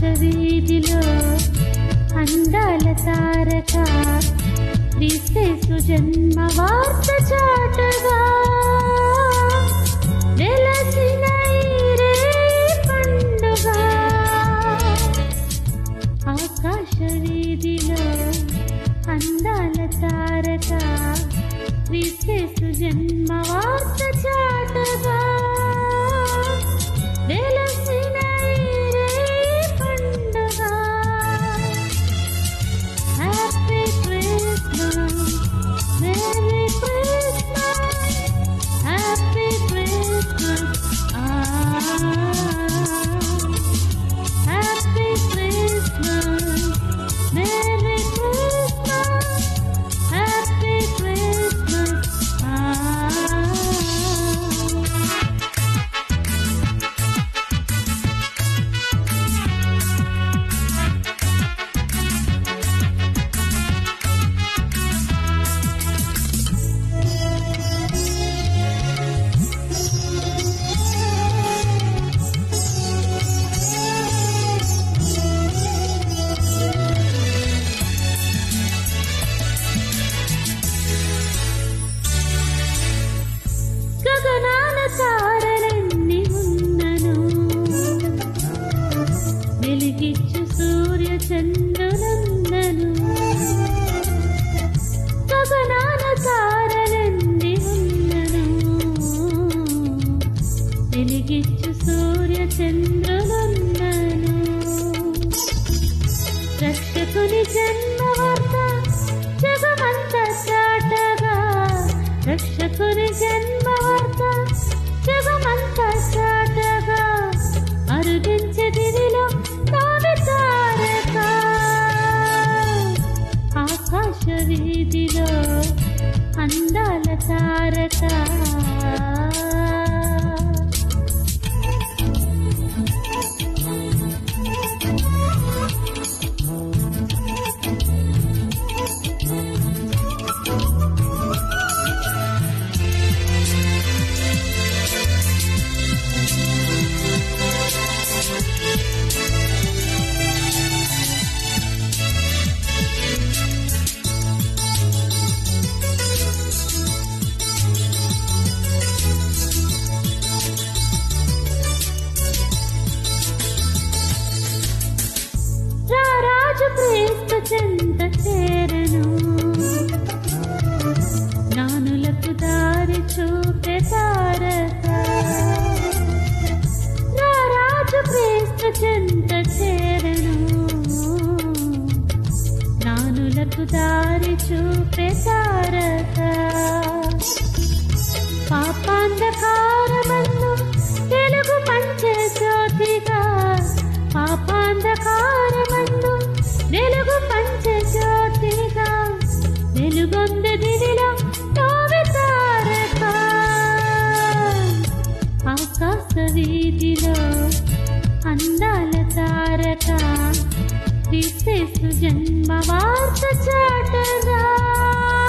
వీధిలో అందాల తారక క్రీస్తు జన్మ వార్త చాటగా వెలసిన ఈరే పండుగ ఆకాశ వీధిలో అందాల తారక క్రీస్తు జన్మ వార్త చాటగా వెలసిన ఈరే పండుగ happy Christmas merry Christmas happy Christmas happy Christmas merry Christmas happy Christmas గగనాల తారలెన్ని ఉన్నను వెలిగిచ్చు సూర్య చంద్రులందను గగనాల తారలెన్ని ఉన్నను వెలిగిచ్చు సూర్య చంద్రులందను రక్షకుని జన్మవార్త జగమంతా చాటగా రక్షకుని జన్మవార్త జగమంతా చాటగా అరుదించే దివిలో నావి తారక ఆకాశ వీధిలో అందాల తారక రారాజు క్రీస్తు చెంత చేరను నానులకు దారి చూపే తారక రారాజు క్రీస్తు చెంత చేరను నానులకు దారి చూపే తారక పాపాంధకారమందు తెలుగు పంచే జ్యోతిగా పాపాంధకారమందు వెలుగు పంచే జ్యోతిగా వెలుగొంద దివిలో తావి తారక ఆకాశ వీధిలో అందాల తారక క్రీస్తు జన్మ వార్త చాటగా